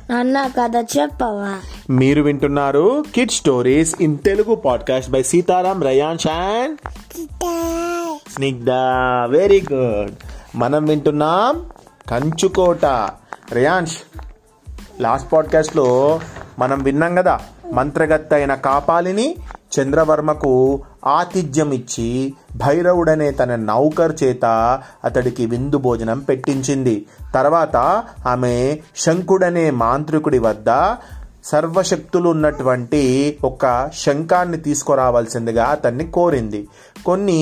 నాన్న కథ చెప్పవా మీరు వింటున్నారు kid stories in Telugu podcast by Sitaram Ryansh and Snigdha very good మనం వింటున్నాం కంచుకోట రేయాన్ష్ లాస్ట్ పాడ్కాస్ట్లో మనం విన్నాం కదా మంత్రగత్త అయిన కాపాలిని చంద్రవర్మకు ఆతిథ్యం ఇచ్చి భైరవుడనే తన నౌకర్ చేత అతడికి విందు భోజనం పెట్టించింది తర్వాత ఆమె శంకుడనే మాంత్రికుడి వద్ద సర్వశక్తులు ఉన్నటువంటి ఒక శంఖాన్ని తీసుకురావాల్సిందిగా అతన్ని కోరింది కొన్ని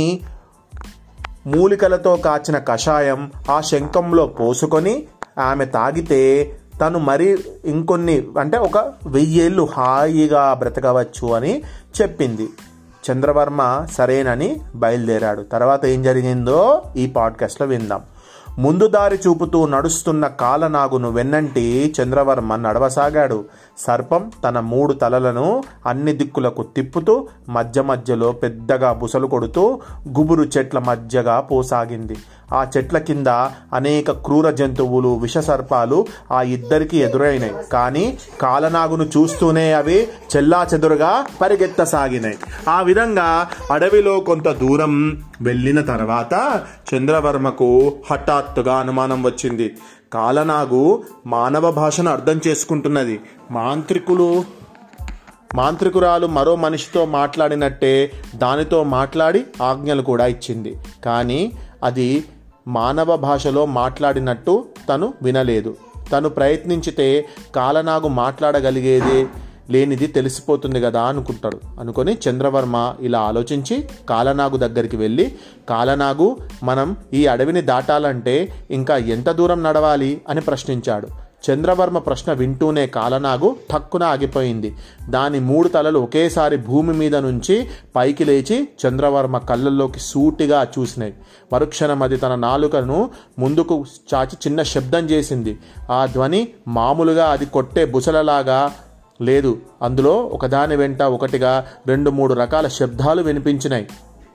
మూలికలతో కాచిన కషాయం ఆ శంఖంలో పోసుకొని ఆమె తాగితే తను మరి ఇంకొన్ని అంటే ఒక వెయ్యేళ్ళు హాయిగా బ్రతకవచ్చు అని చెప్పింది చంద్రవర్మ సరేనని బయలుదేరాడు తర్వాత ఏం జరిగిందో ఈ పాడ్కాస్ట్లో విందాం ముందు దారి చూపుతూ నడుస్తున్న కాలనాగును వెన్నంటి చంద్రవర్మ నడవసాగాడు సర్పం తన మూడు తలలను అన్ని దిక్కులకు తిప్పుతూ మధ్య మధ్యలో పెద్దగా బుసలు కొడుతూ గుబురు చెట్ల మధ్యగా పోసాగింది ఆ చెట్ల కింద అనేక క్రూర జంతువులు విషసర్పాలు ఆ ఇద్దరికి ఎదురైనాయి కానీ కాలనాగును చూస్తూనే అవి చెల్లా చెదురుగా పరిగెత్తసాగినాయి ఆ విధంగా అడవిలో కొంత దూరం వెళ్ళిన తర్వాత చంద్రవర్మకు హఠాత్తుగా అనుమానం వచ్చింది కాలనాగు మానవ భాషను అర్థం చేసుకుంటున్నది మాంత్రికులు మాంత్రికురాలు మరో మనిషితో మాట్లాడినట్టే దానితో మాట్లాడి ఆజ్ఞలు కూడా ఇచ్చింది కానీ అది మానవ భాషలో మాట్లాడినట్టు తను వినలేదు తను ప్రయత్నించితే కాలనాగు మాట్లాడగలిగేదే లేనిది తెలిసిపోతుంది కదా అనుకుంటాడు అనుకొని చంద్రవర్మ ఇలా ఆలోచించి కాలనాగు దగ్గరికి వెళ్ళి కాలనాగు మనం ఈ అడవిని దాటాలంటే ఇంకా ఎంత దూరం నడవాలి అని ప్రశ్నించాడు చంద్రవర్మ ప్రశ్న వింటూనే కాలనాగు ఠక్కున ఆగిపోయింది దాని మూడు తలలు ఒకేసారి భూమి మీద నుంచి పైకి లేచి చంద్రవర్మ కళ్ళల్లోకి సూటిగా చూసినాయి మరుక్షణం అది తన నాలుకను ముందుకు చాచి చిన్న శబ్దం చేసింది ఆ ధ్వని మామూలుగా అది కొట్టే బుసలలాగా లేదు అందులో ఒకదాని వెంట ఒకటిగా రెండు మూడు రకాల శబ్దాలు వినిపించినాయి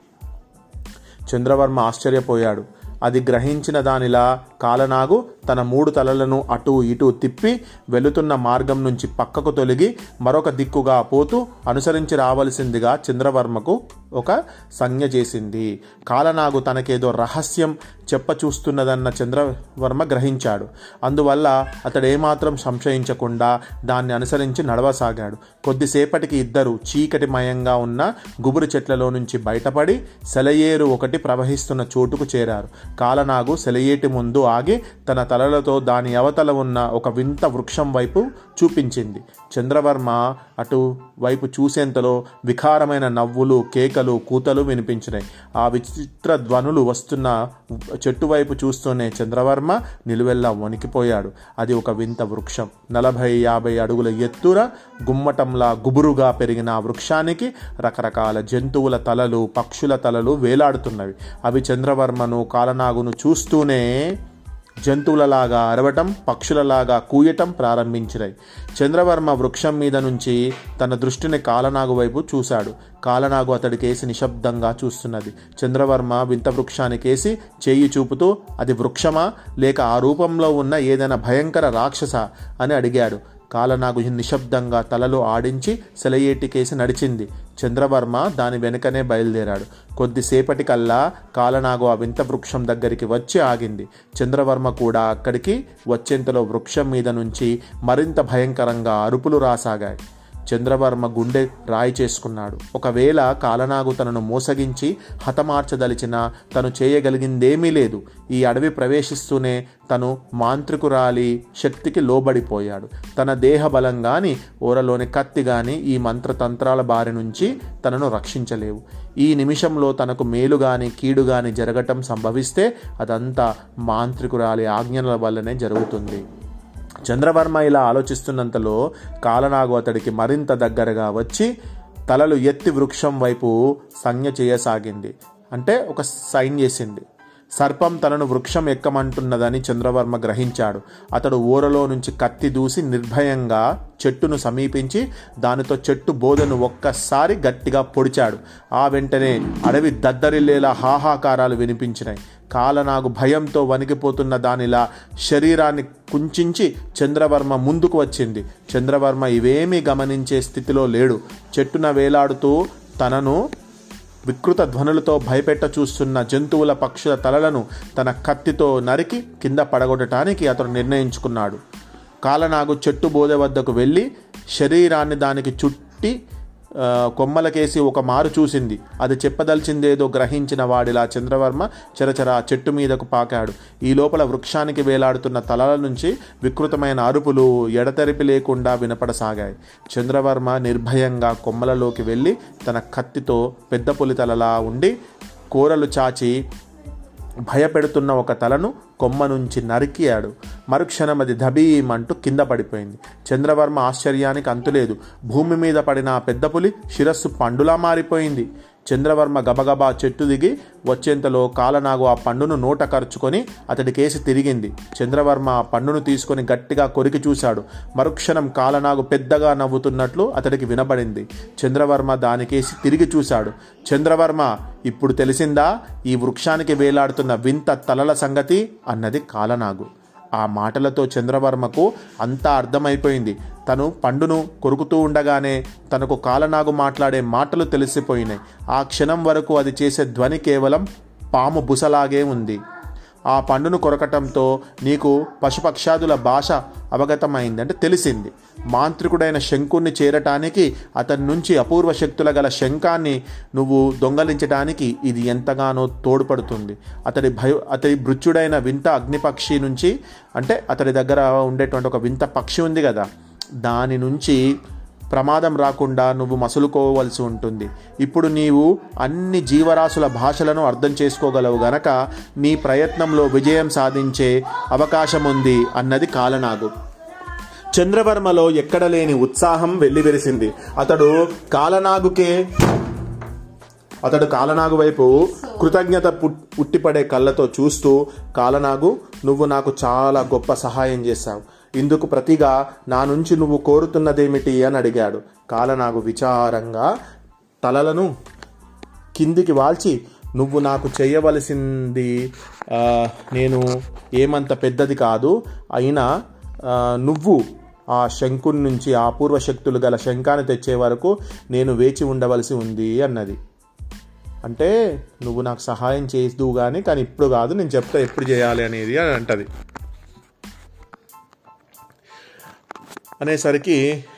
చంద్రవర్మ ఆశ్చర్యపోయాడు అది గ్రహించిన దానిలా కాలనాగు తన మూడు తలలను అటు ఇటు తిప్పి వెళుతున్న మార్గం నుంచి పక్కకు తొలగి మరొక దిక్కుగా పోతూ అనుసరించి రావలసిందిగా చంద్రవర్మకు ఒక సంజ్ఞ చేసింది కాలనాగు తనకేదో రహస్యం చెప్ప చూస్తున్నదన్న చంద్రవర్మ గ్రహించాడు అందువల్ల అతడు ఏమాత్రం సంశయించకుండా దాన్ని అనుసరించి నడవసాగాడు కొద్దిసేపటికి ఇద్దరు చీకటిమయంగా ఉన్న గుబురు చెట్లలో నుంచి బయటపడి సెలయేరు ఒకటి ప్రవహిస్తున్న చోటుకు చేరారు కాలనాగు సెలయేటి ముందు ఆగి తన తలలతో దాని అవతల ఉన్న ఒక వింత వృక్షం వైపు చూపించింది చంద్రవర్మ అటు వైపు చూసేంతలో వికారమైన నవ్వులు కేకలు కూతలు వినిపించినాయి ఆ విచిత్ర ధ్వనులు వస్తున్న చెట్టు వైపు చూస్తూనే చంద్రవర్మ నిలువెల్లా వణికిపోయాడు అది ఒక వింత వృక్షం నలభై యాభై అడుగుల ఎత్తుర గుమ్మటంలా గుబురుగా పెరిగిన ఆ వృక్షానికి రకరకాల జంతువుల తలలు పక్షుల తలలు వేలాడుతున్నవి అవి చంద్రవర్మను కాలనాగును చూస్తూనే జంతువులలాగా అరవటం పక్షులలాగా కూయటం ప్రారంభించినాయి చంద్రవర్మ వృక్షం మీద నుంచి తన దృష్టిని కాలనాగు వైపు చూశాడు కాలనాగు అతడికేసి నిశ్శబ్దంగా చూస్తున్నది చంద్రవర్మ వింత వృక్షానికేసి చేయి చూపుతూ అది వృక్షమా లేక ఆ రూపంలో ఉన్న ఏదైనా భయంకర రాక్షస అని అడిగాడు కాలనాగు నిశ్శబ్దంగా తలలు ఆడించి సెలయేటికేసి నడిచింది చంద్రవర్మ దాని వెనుకనే బయలుదేరాడు కొద్దిసేపటికల్లా కాలనాగు ఆ వింత వృక్షం దగ్గరికి వచ్చి ఆగింది చంద్రవర్మ కూడా అక్కడికి వచ్చేంతలో వృక్షం మీద నుంచి మరింత భయంకరంగా అరుపులు రాసాగాయి చంద్రవర్మ గుండె రాయి చేసుకున్నాడు ఒకవేళ కాలనాగు తనను మోసగించి హతమార్చదలిచిన తను చేయగలిగిందేమీ లేదు ఈ అడవి ప్రవేశిస్తూనే తను మాంత్రికురాలి శక్తికి లోబడిపోయాడు తన దేహ బలం గాని ఓరలోని కత్తి గాని ఈ మంత్రతంత్రాల బారి నుంచి తనను రక్షించలేవు ఈ నిమిషంలో తనకు మేలు గాని కీడు గాని జరగటం సంభవిస్తే అదంతా మాంత్రికురాలి ఆజ్ఞల వల్లనే జరుగుతుంది చంద్రవర్మ ఇలా ఆలోచిస్తున్నంతలో కాలనాగు అతడికి మరింత దగ్గరగా వచ్చి తలలు ఎత్తి వృక్షం వైపు సంజ్ఞ చేయసాగింది అంటే ఒక సైన్ చేసింది సర్పం తనను వృక్షం ఎక్కమంటున్నదని చంద్రవర్మ గ్రహించాడు అతడు ఊరలో నుంచి కత్తి దూసి నిర్భయంగా చెట్టును సమీపించి దానితో చెట్టు బోధను ఒక్కసారి గట్టిగా పొడిచాడు ఆ వెంటనే అడవి దద్దరిల్లేలా హాహాకారాలు వినిపించినాయి కాలనాగు భయంతో వణికిపోతున్న దానిలా శరీరాన్ని కుంచించి చంద్రవర్మ ముందుకు వచ్చింది చంద్రవర్మ ఇవేమీ గమనించే స్థితిలో లేడు చెట్టున వేలాడుతూ తనను వికృత ధ్వనులతో భయపెట్ట చూస్తున్న జంతువుల పక్షుల తలలను తన కత్తితో నరికి కింద పడగొట్టడానికి అతను నిర్ణయించుకున్నాడు కాలనాగు చెట్టు బోధ వద్దకు వెళ్ళి శరీరాన్ని దానికి చుట్టి ఆ, కొమ్మలకేసి ఒక మారు చూసింది అది చెప్పదలిచిందేదో గ్రహించిన వాడిలా చంద్రవర్మ చరచర ఆ చెట్టు మీదకు పాకాడు ఈ లోపల వృక్షానికి వేలాడుతున్న తలల నుంచి వికృతమైన అరుపులు ఎడతెరిపి లేకుండా వినపడసాగాయి చంద్రవర్మ నిర్భయంగా కొమ్మలలోకి వెళ్ళి తన కత్తితో పెద్ద పులి తలలా ఉండి కూరలు చాచి భయపెడుతున్న ఒక తలను కొమ్మ నుంచి నరికియాడు మరుక్షణం అది ధబీమంటూ కింద పడిపోయింది చంద్రవర్మ ఆశ్చర్యానికి అంతులేదు భూమి మీద పడిన ఆ పెద్ద పులి శిరస్సు పండులా మారిపోయింది చంద్రవర్మ గబగబా చెట్టు దిగి వచ్చేంతలో కాలనాగు ఆ పండును నోట కరుచుకొని అతడి కేసి తిరిగింది చంద్రవర్మ ఆ పండును తీసుకొని గట్టిగా కొరికి చూశాడు మరుక్షణం కాలనాగు పెద్దగా నవ్వుతున్నట్లు అతడికి వినబడింది చంద్రవర్మ దానికేసి తిరిగి చూశాడు చంద్రవర్మ ఇప్పుడు తెలిసిందా ఈ వృక్షానికి వేలాడుతున్న వింత తలల సంగతి అన్నది కాలనాగు ఆ మాటలతో చంద్రవర్మకు అంతా అర్థమైపోయింది తను పండును కొరుకుతూ ఉండగానే తనకు కాలనాగు మాట్లాడే మాటలు తెలిసిపోయినాయి ఆ క్షణం వరకు అది చేసే ధ్వని కేవలం పాము బుసలాగే ఉంది ఆ పండును కొరకటంతో నీకు పశుపక్షాదుల భాష అవగతమైంది అంటే తెలిసింది మాంత్రికుడైన శంకుణ్ణి చేరటానికి అతని నుంచి అపూర్వ శక్తుల గల శంఖాన్ని నువ్వు దొంగలించటానికి ఇది ఎంతగానో తోడ్పడుతుంది అతడి భయ అతడి భృత్యుడైన వింత అగ్నిపక్షి నుంచి అంటే అతడి దగ్గర ఉండేటువంటి ఒక వింత పక్షి ఉంది కదా దాని నుంచి ప్రమాదం రాకుండా నువ్వు మసులుకోవలసి ఉంటుంది ఇప్పుడు నీవు అన్ని జీవరాశుల భాషలను అర్థం చేసుకోగలవు గనక నీ ప్రయత్నంలో విజయం సాధించే అవకాశం ఉంది అన్నది కాలనాగు చంద్రవర్మలో ఎక్కడ లేని ఉత్సాహం వెల్లివిరిసింది అతడు కాలనాగుకే అతడు కాలనాగు వైపు కృతజ్ఞత పుట్- ఉట్టిపడే కళ్ళతో చూస్తూ కాలనాగు నువ్వు నాకు చాలా గొప్ప సహాయం చేశావు ఇందుకు ప్రతిగా నా నుంచి నువ్వు కోరుతున్నదేమిటి అని అడిగాడు కాలనాగు విచారంగా తలలను కిందికి వాల్చి నువ్వు నాకు చేయవలసింది ఆ, నేను ఏమంత పెద్దది కాదు అయినా ఆ, నువ్వు ఆ శంకుని నుంచి ఆ అపూర్వ శక్తులు గల శంఖాన్ని తెచ్చే వరకు నేను వేచి ఉండవలసి ఉంది అన్నది అంటే నువ్వు నాకు సహాయం చేస్తువు కానీ కానీ ఇప్పుడు కాదు నేను చెప్తా ఎప్పుడు చేయాలి అనేది అని అంటది అనేసరికి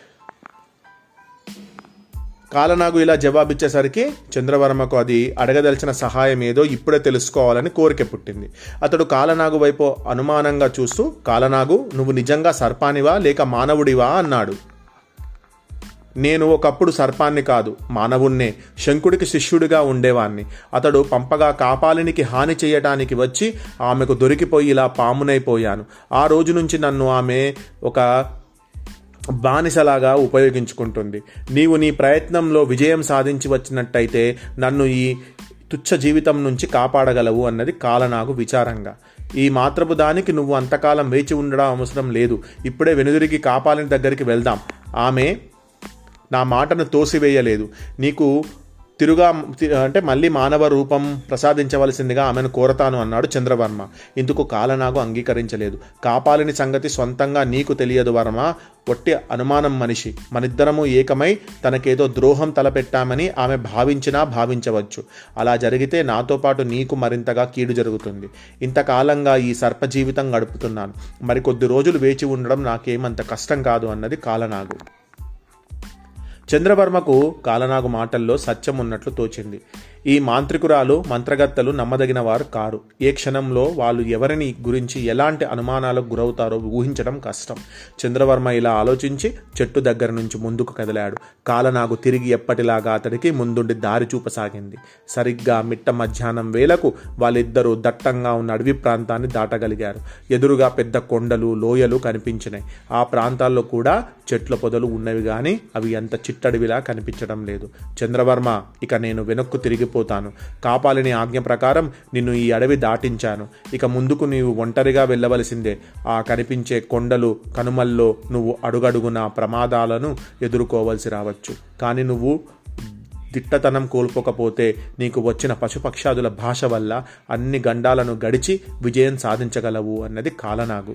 కాలనాగు ఇలా జవాబిచ్చేసరికి చంద్రవర్మకు అది అడగదలిచిన సహాయం ఏదో ఇప్పుడే తెలుసుకోవాలని కోరిక పుట్టింది అతడు కాలనాగు వైపు అనుమానంగా చూస్తూ కాలనాగు నువ్వు నిజంగా సర్పానివా లేక మానవుడివా అన్నాడు నేను ఒకప్పుడు సర్పాన్ని కాదు మానవుణ్ణే శంకుడికి శిష్యుడిగా ఉండేవాణ్ణి అతడు పంపగా కాపాలినికి హాని చేయటానికి వచ్చి ఆమెకు దొరికిపోయి ఇలా పామునైపోయాను ఆ రోజు నుంచి నన్ను ఆమె ఒక బానిసలాగా ఉపయోగించుకుంటుంది నీవు నీ ప్రయత్నంలో విజయం సాధించి వచ్చినట్టయితే నన్ను ఈ తుచ్చ జీవితం నుంచి కాపాడగలవు అన్నది కాలనాగు విచారంగా ఈ మాత్రపు దానికి నువ్వు అంతకాలం వేచి ఉండడం అవసరం లేదు ఇప్పుడే వెనుదిరిగి కాపాలిని దగ్గరికి వెళ్దాం ఆమె నా మాటను తోసివేయలేదు నీకు తిరుగా తి- అంటే మళ్ళీ మానవ రూపం ప్రసాదించవలసిందిగా ఆమెను కోరతాను అన్నాడు చంద్రవర్మ ఇందుకు కాలనాగు అంగీకరించలేదు కాపాలిని సంగతి సొంతంగా నీకు తెలియదు వర్మ ఒట్టి అనుమానం మనిషి మనిద్దరము ఏకమై తనకేదో ద్రోహం తలపెట్టామని ఆమె భావించినా భావించవచ్చు అలా జరిగితే నాతో పాటు నీకు మరింతగా కీడు జరుగుతుంది ఇంతకాలంగా ఈ సర్ప జీవితం గడుపుతున్నాను మరికొద్ది రోజులు వేచి ఉండడం నాకేమంత కష్టం కాదు అన్నది కాలనాగు చంద్రవర్మకు కాలనాగు మాటల్లో సత్యం ఉన్నట్లు తోచింది ఈ మాంత్రికురాలు మంత్రగత్తలు నమ్మదగిన వారు కారు ఏ క్షణంలో వాళ్ళు ఎవరిని గురించి ఎలాంటి అనుమానాలకు గురవుతారో ఊహించడం కష్టం చంద్రవర్మ ఇలా ఆలోచించి చెట్టు దగ్గర నుంచి ముందుకు కదిలాడు కాలనాగు తిరిగి ఎప్పటిలాగా అతడికి ముందుండి దారి చూపసాగింది సరిగ్గా మిట్ట మధ్యాహ్నం వేళకు వాళ్ళిద్దరూ దట్టంగా ఉన్న అడవి ప్రాంతాన్ని దాటగలిగారు ఎదురుగా పెద్ద కొండలు లోయలు కనిపించినాయి ఆ ప్రాంతాల్లో కూడా చెట్ల పొదలు ఉన్నవి కానీ అవి అంత చిట్టడివిలా కనిపించడం లేదు చంద్రవర్మ ఇక నేను వెనక్కు తిరిగిపోతాను కాపాలిని ఆజ్ఞ ప్రకారం నిన్ను ఈ అడవి దాటించాను ఇక ముందుకు నీవు ఒంటరిగా వెళ్ళవలసిందే ఆ కనిపించే కొండలు కనుమల్లో నువ్వు అడుగడుగున ప్రమాదాలను ఎదుర్కోవలసి రావచ్చు కానీ నువ్వు దిట్టతనం కోల్పోకపోతే నీకు వచ్చిన పశుపక్షాదుల భాష వల్ల అన్ని గండాలను గడిచి విజయం సాధించగలవు అన్నది కాలనాగు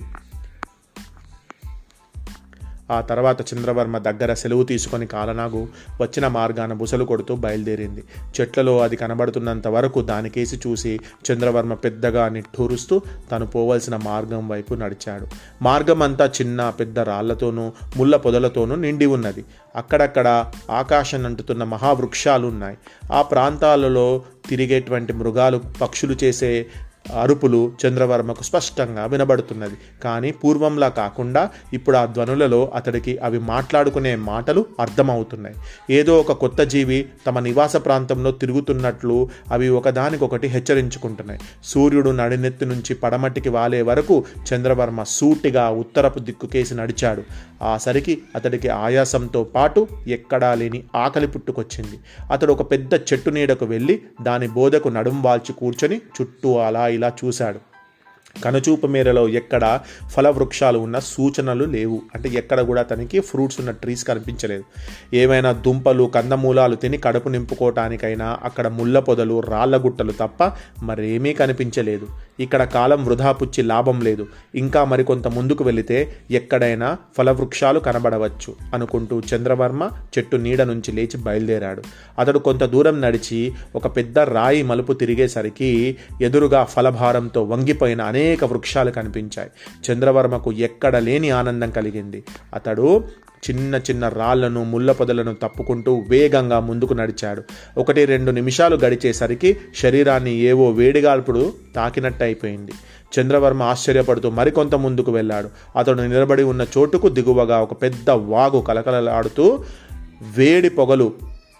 ఆ తర్వాత చంద్రవర్మ దగ్గర సెలవు తీసుకొని కాలనాగు వచ్చిన మార్గాన బుసలు కొడుతూ బయలుదేరింది చెట్లలో అది కనబడుతున్నంత వరకు దానికేసి చూసి చంద్రవర్మ పెద్దగా నిట్టూరుస్తూ తను పోవలసిన మార్గం వైపు నడిచాడు మార్గం అంతా చిన్న పెద్ద రాళ్లతోనూ ముళ్ళ పొదలతోనూ నిండి ఉన్నది అక్కడక్కడ ఆకాశం అంటుతున్న మహావృక్షాలు ఉన్నాయి ఆ ప్రాంతాలలో తిరిగేటువంటి మృగాలు పక్షులు చేసే అరుపులు చంద్రవర్మకు స్పష్టంగా వినబడుతున్నది కానీ పూర్వంలా కాకుండా ఇప్పుడు ఆ ధ్వనులలో అతడికి అవి మాట్లాడుకునే మాటలు అర్థమవుతున్నాయి ఏదో ఒక కొత్త జీవి తమ నివాస ప్రాంతంలో తిరుగుతున్నట్లు అవి ఒకదానికొకటి హెచ్చరించుకుంటున్నాయి సూర్యుడు నడినెత్తి నుంచి పడమటికి వాలే వరకు చంద్రవర్మ సూటిగా ఉత్తరపు దిక్కుకేసి నడిచాడు ఆ సరికి అతడికి ఆయాసంతో పాటు ఎక్కడా లేని ఆకలి పుట్టుకొచ్చింది అతడు ఒక పెద్ద చెట్టు నీడకు వెళ్ళి దాని బోధకు నడుం వాల్చి కూర్చొని చుట్టూ అలా ఇలా చూశాడు కనుచూపు మేరలో ఎక్కడ ఫలవృక్షాలు ఉన్న సూచనలు లేవు అంటే ఎక్కడ కూడా తనకి ఫ్రూట్స్ ఉన్న ట్రీస్ కనిపించలేదు ఏమైనా దుంపలు కందమూలాలు తిని కడుపు నింపుకోవటానికైనా అక్కడ ముళ్ళ పొదలు రాళ్ల గుట్టలు తప్ప మరేమీ కనిపించలేదు ఇక్కడ కాలం వృధా పుచ్చి లాభం లేదు ఇంకా మరికొంత ముందుకు వెళితే ఎక్కడైనా ఫలవృక్షాలు కనబడవచ్చు అనుకుంటూ చంద్రవర్మ చెట్టు నీడ నుంచి లేచి బయలుదేరాడు అతడు కొంత దూరం నడిచి ఒక పెద్ద రాయి మలుపు తిరిగేసరికి ఎదురుగా ఫలభారంతో వంగిపోయిన అనేక వృక్షాలు కనిపించాయి చంద్రవర్మకు ఎక్కడ లేని ఆనందం కలిగింది అతడు చిన్న చిన్న రాళ్లను ముళ్ళ పొదలను తప్పుకుంటూ వేగంగా ముందుకు నడిచాడు ఒకటి రెండు నిమిషాలు గడిచేసరికి శరీరాన్ని ఏవో వేడిగాల్పుడు తాకినట్టు అయిపోయింది చంద్రవర్మ ఆశ్చర్యపడుతూ మరికొంత ముందుకు వెళ్ళాడు అతడు నిలబడి ఉన్న చోటుకు దిగువగా ఒక పెద్ద వాగు కలకలలాడుతూ వేడి పొగలు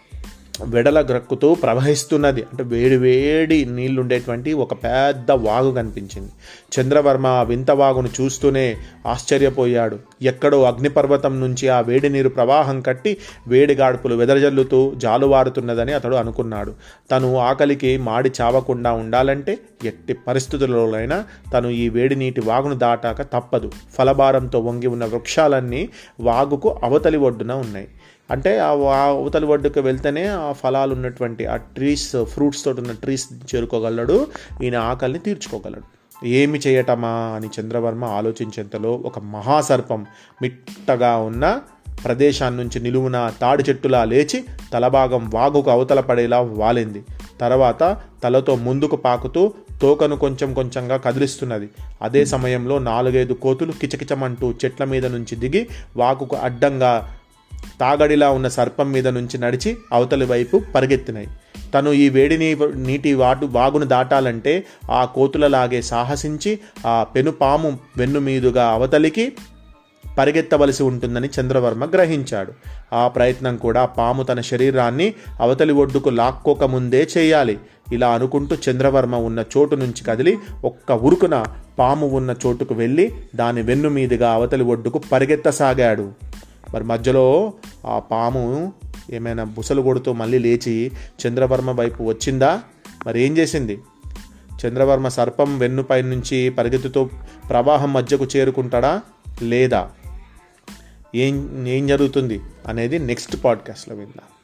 వెడల గ్రక్కుతూ ప్రవహిస్తున్నది అంటే వేడి వేడి నీళ్లు ఉండేటువంటి ఒక పెద్ద వాగు కనిపించింది చంద్రవర్మ ఆ వింత వాగును చూస్తూనే ఆశ్చర్యపోయాడు ఎక్కడో అగ్నిపర్వతం నుంచి ఆ వేడి నీరు ప్రవాహం కట్టి వేడి గాడుపులు వెదరజల్లుతూ జాలువారుతున్నదని అతడు అనుకున్నాడు తను ఆకలికి మాడి చావకుండా ఉండాలంటే ఎట్టి పరిస్థితులలోనైనా తను ఈ వేడి నీటి వాగును దాటాక తప్పదు ఫలభారంతో వంగి ఉన్న వృక్షాలన్నీ వాగుకు అవతలి ఒడ్డున ఉన్నాయి అంటే ఆ అవతలి ఒడ్డుకు వెళ్తేనే ఆ ఫలాలు ఉన్నటువంటి ఆ ట్రీస్ ఫ్రూట్స్ తోటి ఉన్న ట్రీస్ చేరుకోగలడు ఈయన ఆకలిని తీర్చుకోగలడు ఏమి చేయటమా అని చంద్రవర్మ ఆలోచించేంతలో ఒక మహాసర్పం మిట్టగా ఉన్న ప్రదేశాన్ని నుంచి నిలువున తాడి చెట్టులా లేచి తలభాగం వాగుకు అవతల పడేలా వాలింది తర్వాత తలతో ముందుకు పాకుతూ తోకను కొంచెం కొంచెంగా కదిలిస్తున్నది అదే సమయంలో నాలుగైదు కోతులు కిచకిచమంటూ చెట్ల మీద నుంచి దిగి వాగుకు అడ్డంగా తాగడిలా ఉన్న సర్పం మీద నుంచి నడిచి అవతలి వైపు పరిగెత్తినాయి తను ఈ వేడిని నీటి వాటు వాగును దాటాలంటే ఆ కోతులలాగే సాహసించి ఆ పెనుపాము వెన్ను మీదుగా అవతలికి పరిగెత్తవలసి ఉంటుందని చంద్రవర్మ గ్రహించాడు ఆ ప్రయత్నం కూడా పాము తన శరీరాన్ని అవతలి ఒడ్డుకు లాక్కోకముందే చేయాలి ఇలా అనుకుంటూ చంద్రవర్మ ఉన్న చోటు నుంచి కదిలి ఒక్క ఉరుకున పాము ఉన్న చోటుకు వెళ్ళి దాని వెన్ను మీదుగా అవతలి ఒడ్డుకు పరిగెత్తసాగాడు మరి మధ్యలో ఆ పాము ఏమైనా బుసలు కొడుతూ మళ్ళీ లేచి చంద్రవర్మ వైపు వచ్చిందా మరి ఏం చేసింది చంద్రవర్మ సర్పం వెన్నుపై నుంచి పరిగెత్తుతో ప్రవాహం మధ్యకు చేరుకుంటాడా లేదా ఏం ఏం జరుగుతుంది అనేది నెక్స్ట్ పాడ్కాస్ట్లో విందాం